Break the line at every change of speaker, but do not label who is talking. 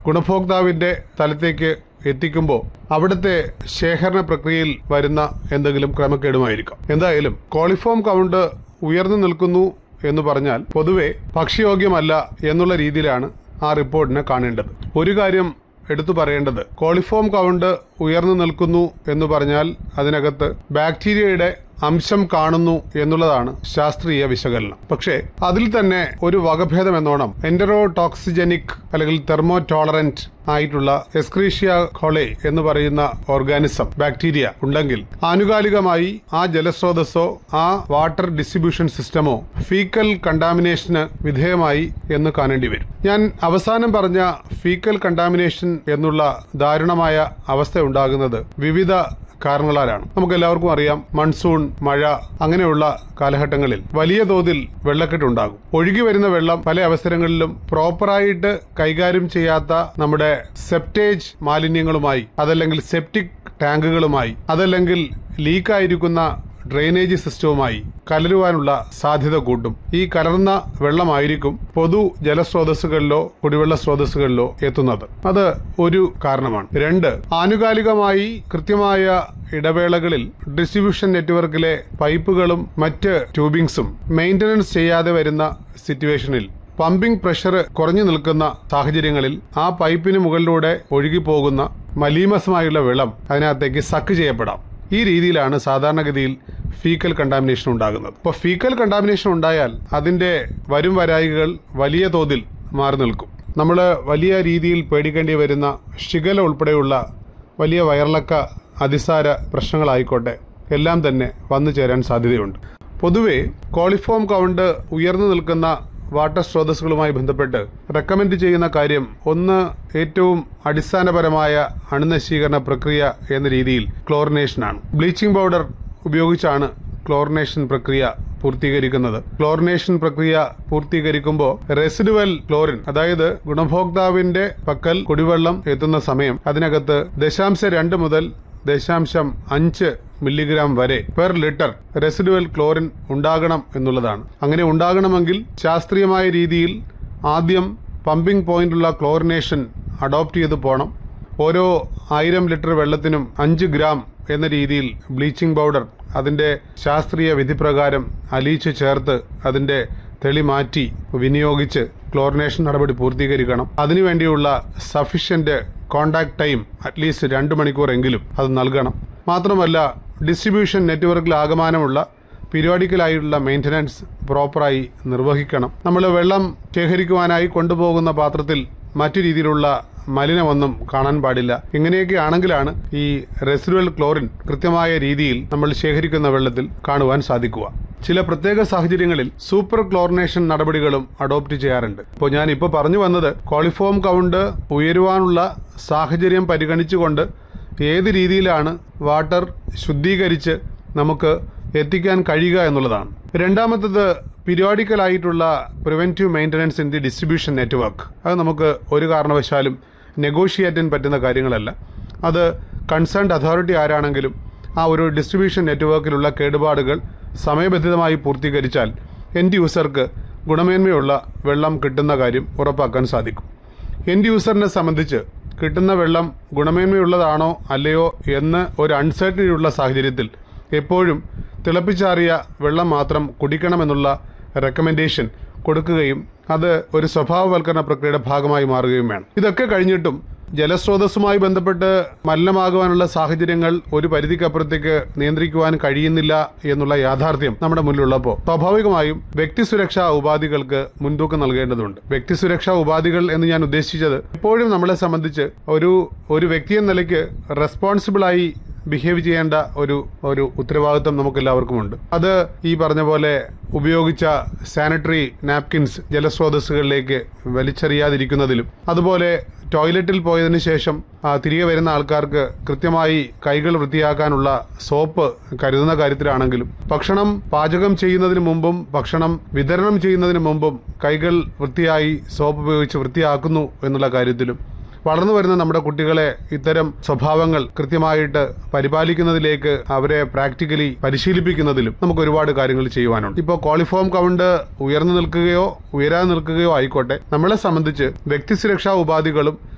ഗുണഭോക്താവിന്റെ തലത്തേക്ക് എത്തിക്കുമ്പോൾ അവിടുത്തെ ശേഖരണ പ്രക്രിയയിൽ വരുന്ന എന്തെങ്കിലും ക്രമക്കേടുമായിരിക്കാം എന്തായാലും കോളിഫോം കൗണ്ട് ഉയർന്നു നിൽക്കുന്നു എന്ന് പറഞ്ഞാൽ പൊതുവെ ഭക്ഷ്യയോഗ്യമല്ല എന്നുള്ള രീതിയിലാണ് ആ റിപ്പോർട്ടിനെ കാണേണ്ടത് ഒരു കാര്യം എടുത്തു പറയേണ്ടത് കോളിഫോം കൗണ്ട് ഉയർന്നു നിൽക്കുന്നു എന്ന് പറഞ്ഞാൽ അതിനകത്ത് ബാക്ടീരിയയുടെ അംശം കാണുന്നു എന്നുള്ളതാണ് ശാസ്ത്രീയ വിശകലനം പക്ഷേ അതിൽ തന്നെ ഒരു വകഭേദം എന്നോണം എൻഡറോടോക്സിജനിക് അല്ലെങ്കിൽ തെർമോ ടോളറന്റ് ആയിട്ടുള്ള എസ്ക്രീഷ്യ കോളെ എന്ന് പറയുന്ന ഓർഗാനിസം ബാക്ടീരിയ ഉണ്ടെങ്കിൽ ആനുകാലികമായി ആ ജലസ്രോതസ്സോ ആ വാട്ടർ ഡിസ്ട്രിബ്യൂഷൻ സിസ്റ്റമോ ഫീക്കൽ കണ്ടാമിനേഷന് വിധേയമായി എന്ന് കാണേണ്ടി വരും ഞാൻ അവസാനം പറഞ്ഞ ഫീക്കൽ കണ്ടാമിനേഷൻ എന്നുള്ള ദാരുണമായ അവസ്ഥ ഉണ്ടാകുന്നത് വിവിധ കാരണങ്ങളാലാണ് നമുക്ക് എല്ലാവർക്കും അറിയാം മൺസൂൺ മഴ അങ്ങനെയുള്ള കാലഘട്ടങ്ങളിൽ വലിയ തോതിൽ വെള്ളക്കെട്ടുണ്ടാകും ഒഴുകി വരുന്ന വെള്ളം പല അവസരങ്ങളിലും പ്രോപ്പറായിട്ട് കൈകാര്യം ചെയ്യാത്ത നമ്മുടെ സെപ്റ്റേജ് മാലിന്യങ്ങളുമായി അതല്ലെങ്കിൽ സെപ്റ്റിക് ടാങ്കുകളുമായി അതല്ലെങ്കിൽ ലീക്കായിരിക്കുന്ന ഡ്രെയിനേജ് സിസ്റ്റവുമായി കലരുവാനുള്ള സാധ്യത കൂട്ടും ഈ കലർന്ന വെള്ളമായിരിക്കും പൊതു ജലസ്രോതസ്സുകളിലോ കുടിവെള്ള സ്രോതസ്സുകളിലോ എത്തുന്നത് അത് ഒരു കാരണമാണ് രണ്ട് ആനുകാലികമായി കൃത്യമായ ഇടവേളകളിൽ ഡിസ്ട്രിബ്യൂഷൻ നെറ്റ്വർക്കിലെ പൈപ്പുകളും മറ്റ് ട്യൂബിങ്സും മെയിന്റനൻസ് ചെയ്യാതെ വരുന്ന സിറ്റുവേഷനിൽ പമ്പിംഗ് പ്രഷർ കുറഞ്ഞു നിൽക്കുന്ന സാഹചര്യങ്ങളിൽ ആ പൈപ്പിന് മുകളിലൂടെ ഒഴുകിപ്പോകുന്ന മലീമസമായുള്ള വെള്ളം അതിനകത്തേക്ക് സക്ക് ചെയ്യപ്പെടാം ഈ രീതിയിലാണ് സാധാരണഗതിയിൽ ഫീക്കൽ കണ്ടാമിനേഷൻ ഉണ്ടാകുന്നത് അപ്പോൾ ഫീക്കൽ കണ്ടാമിനേഷൻ ഉണ്ടായാൽ അതിന്റെ വരും വരായികൾ വലിയ തോതിൽ മാറി നിൽക്കും നമ്മൾ വലിയ രീതിയിൽ പേടിക്കേണ്ടി വരുന്ന ഷിഗല ഉൾപ്പെടെയുള്ള വലിയ വയറിളക്ക അതിസാര പ്രശ്നങ്ങളായിക്കോട്ടെ എല്ലാം തന്നെ വന്നു ചേരാൻ സാധ്യതയുണ്ട് പൊതുവെ കോളിഫോം കൗണ്ട് ഉയർന്നു നിൽക്കുന്ന വാട്ടർ സ്രോതസ്സുകളുമായി ബന്ധപ്പെട്ട് റെക്കമെൻഡ് ചെയ്യുന്ന കാര്യം ഒന്ന് ഏറ്റവും അടിസ്ഥാനപരമായ അണുനശീകരണ പ്രക്രിയ എന്ന രീതിയിൽ ക്ലോറിനേഷനാണ് ബ്ലീച്ചിംഗ് പൗഡർ ഉപയോഗിച്ചാണ് ക്ലോറിനേഷൻ പ്രക്രിയ പൂർത്തീകരിക്കുന്നത് ക്ലോറിനേഷൻ പ്രക്രിയ പൂർത്തീകരിക്കുമ്പോൾ റെസിഡുവൽ ക്ലോറിൻ അതായത് ഗുണഭോക്താവിന്റെ പക്കൽ കുടിവെള്ളം എത്തുന്ന സമയം അതിനകത്ത് ദശാംശ രണ്ട് മുതൽ ദശാംശം അഞ്ച് മില്ലിഗ്രാം വരെ പെർ ലിറ്റർ റെസിഡുവൽ ക്ലോറിൻ ഉണ്ടാകണം എന്നുള്ളതാണ് അങ്ങനെ ഉണ്ടാകണമെങ്കിൽ ശാസ്ത്രീയമായ രീതിയിൽ ആദ്യം പമ്പിംഗ് പോയിന്റുള്ള ക്ലോറിനേഷൻ അഡോപ്റ്റ് ചെയ്ത് പോകണം ഓരോ ആയിരം ലിറ്റർ വെള്ളത്തിനും അഞ്ച് ഗ്രാം എന്ന രീതിയിൽ ബ്ലീച്ചിംഗ് പൗഡർ അതിന്റെ ശാസ്ത്രീയ വിധിപ്രകാരം അലിയിച്ച് ചേർത്ത് അതിന്റെ തെളി മാറ്റി വിനിയോഗിച്ച് ക്ലോറിനേഷൻ നടപടി പൂർത്തീകരിക്കണം അതിനുവേണ്ടിയുള്ള സഫീഷ്യന്റ് കോണ്ടാക്ട് ടൈം അറ്റ്ലീസ്റ്റ് രണ്ട് മണിക്കൂറെങ്കിലും അത് നൽകണം മാത്രമല്ല ഡിസ്ട്രിബ്യൂഷൻ നെറ്റ്വർക്കിൽ ആകമാനമുള്ള പീരിയോഡിക്കലായിട്ടുള്ള മെയിൻ്റനൻസ് പ്രോപ്പറായി നിർവഹിക്കണം നമ്മൾ വെള്ളം ശേഖരിക്കുവാനായി കൊണ്ടുപോകുന്ന പാത്രത്തിൽ മറ്റു രീതിയിലുള്ള മലിനമൊന്നും കാണാൻ പാടില്ല ഇങ്ങനെയൊക്കെ ആണെങ്കിലാണ് ഈ റെസിഡുവൽ ക്ലോറിൻ കൃത്യമായ രീതിയിൽ നമ്മൾ ശേഖരിക്കുന്ന വെള്ളത്തിൽ കാണുവാൻ സാധിക്കുക ചില പ്രത്യേക സാഹചര്യങ്ങളിൽ സൂപ്പർ ക്ലോറിനേഷൻ നടപടികളും അഡോപ്റ്റ് ചെയ്യാറുണ്ട് ഇപ്പോൾ ഞാൻ ഇപ്പോൾ പറഞ്ഞു വന്നത് കോളിഫോം കൗണ്ട് ഉയരുവാനുള്ള സാഹചര്യം പരിഗണിച്ചുകൊണ്ട് ഏത് രീതിയിലാണ് വാട്ടർ ശുദ്ധീകരിച്ച് നമുക്ക് എത്തിക്കാൻ കഴിയുക എന്നുള്ളതാണ് രണ്ടാമത്തത് പീരിയോഡിക്കൽ ആയിട്ടുള്ള preventive maintenance in the distribution network അത് നമുക്ക് ഒരു കാരണവശാലും നെഗോഷിയേറ്റ് ചെയ്യാൻ പറ്റുന്ന കാര്യങ്ങളല്ല അത് കൺസേൺഡ് അതോറിറ്റി ആരാണെങ്കിലും ആ ഒരു ഡിസ്ട്രിബ്യൂഷൻ നെറ്റ്വർക്കിലുള്ള കേടുപാടുകൾ സമയബന്ധിതമായി പൂർത്തീകരിച്ചാൽ എൻഡ് യൂസർക്ക് ഗുണമേന്മയുള്ള വെള്ളം കിട്ടുന്ന കാര്യം ഉറപ്പാക്കാൻ സാധിക്കും എൻഡ് യൂസറിനെ സംബന്ധിച്ച് കിട്ടുന്ന വെള്ളം ഗുണമേന്മയുള്ളതാണോ അല്ലയോ എന്ന് ഒരു അൺസർട്ടനിറ്റി ഉള്ള സാഹചര്യത്തിൽ എപ്പോഴും തിളപ്പിച്ചാറിയ വെള്ളം മാത്രം കുടിക്കണമെന്നുള്ള റെക്കമെൻഡേഷൻ കൊടുക്കുകയും അത് ഒരു സ്വഭാവവൽക്കരണ പ്രക്രിയയുടെ ഭാഗമായി മാറുകയും വേണം ഇതൊക്കെ കഴിഞ്ഞിട്ടും ജലസ്രോതസ്സുമായി ബന്ധപ്പെട്ട് മലിനമാകുവാനുള്ള സാഹചര്യങ്ങൾ ഒരു പരിധിക്കപ്പുറത്തേക്ക് നിയന്ത്രിക്കുവാൻ കഴിയുന്നില്ല എന്നുള്ള യാഥാർത്ഥ്യം നമ്മുടെ മുന്നിലുള്ളപ്പോൾ സ്വാഭാവികമായും വ്യക്തി സുരക്ഷാ ഉപാധികൾക്ക് മുൻതൂക്കം നൽകേണ്ടതുണ്ട് വ്യക്തി സുരക്ഷാ ഉപാധികൾ എന്ന് ഞാൻ ഉദ്ദേശിച്ചത് എപ്പോഴും നമ്മളെ സംബന്ധിച്ച് ഒരു ഒരു വ്യക്തി എന്ന നിലയ്ക്ക് റെസ്പോൺസിബിളായി ബിഹേവ് ചെയ്യേണ്ട ഒരു ഒരു ഉത്തരവാദിത്വം നമുക്ക് എല്ലാവർക്കുമുണ്ട് അത് ഈ പറഞ്ഞ പോലെ ഉപയോഗിച്ച സാനിറ്ററി നാപ്കിൻസ് ജലസ്രോതസ്സുകളിലേക്ക് വലിച്ചെറിയാതിരിക്കുന്നതിലും അതുപോലെ ടോയ്ലറ്റിൽ പോയതിനു ശേഷം ആ, തിരികെ വരുന്ന ആൾക്കാർക്ക് കൃത്യമായി കൈകൾ വൃത്തിയാക്കാനുള്ള സോപ്പ് കരുതുന്ന കാര്യത്തിലാണെങ്കിലും ഭക്ഷണം പാചകം ചെയ്യുന്നതിന് മുമ്പും ഭക്ഷണം വിതരണം ചെയ്യുന്നതിന് മുമ്പും കൈകൾ വൃത്തിയായി സോപ്പ് ഉപയോഗിച്ച് വൃത്തിയാക്കുന്നു എന്നുള്ള കാര്യത്തിലും വളർന്നു വരുന്ന നമ്മുടെ കുട്ടികളെ ഇത്തരം സ്വഭാവങ്ങൾ കൃത്യമായിട്ട് പരിപാലിക്കുന്നതിലേക്ക് അവരെ പ്രാക്ടിക്കലി പരിശീലിപ്പിക്കുന്നതിലും നമുക്ക് ഒരുപാട് കാര്യങ്ങൾ ചെയ്യുവാനുണ്ട് ഇപ്പോൾ ക്വാളിഫോം കൗണ്ട് ഉയർന്നു നിൽക്കുകയോ ഉയരാതെ നിൽക്കുകയോ ആയിക്കോട്ടെ നമ്മളെ സംബന്ധിച്ച് വ്യക്തി സുരക്ഷാ ഉപാധികളും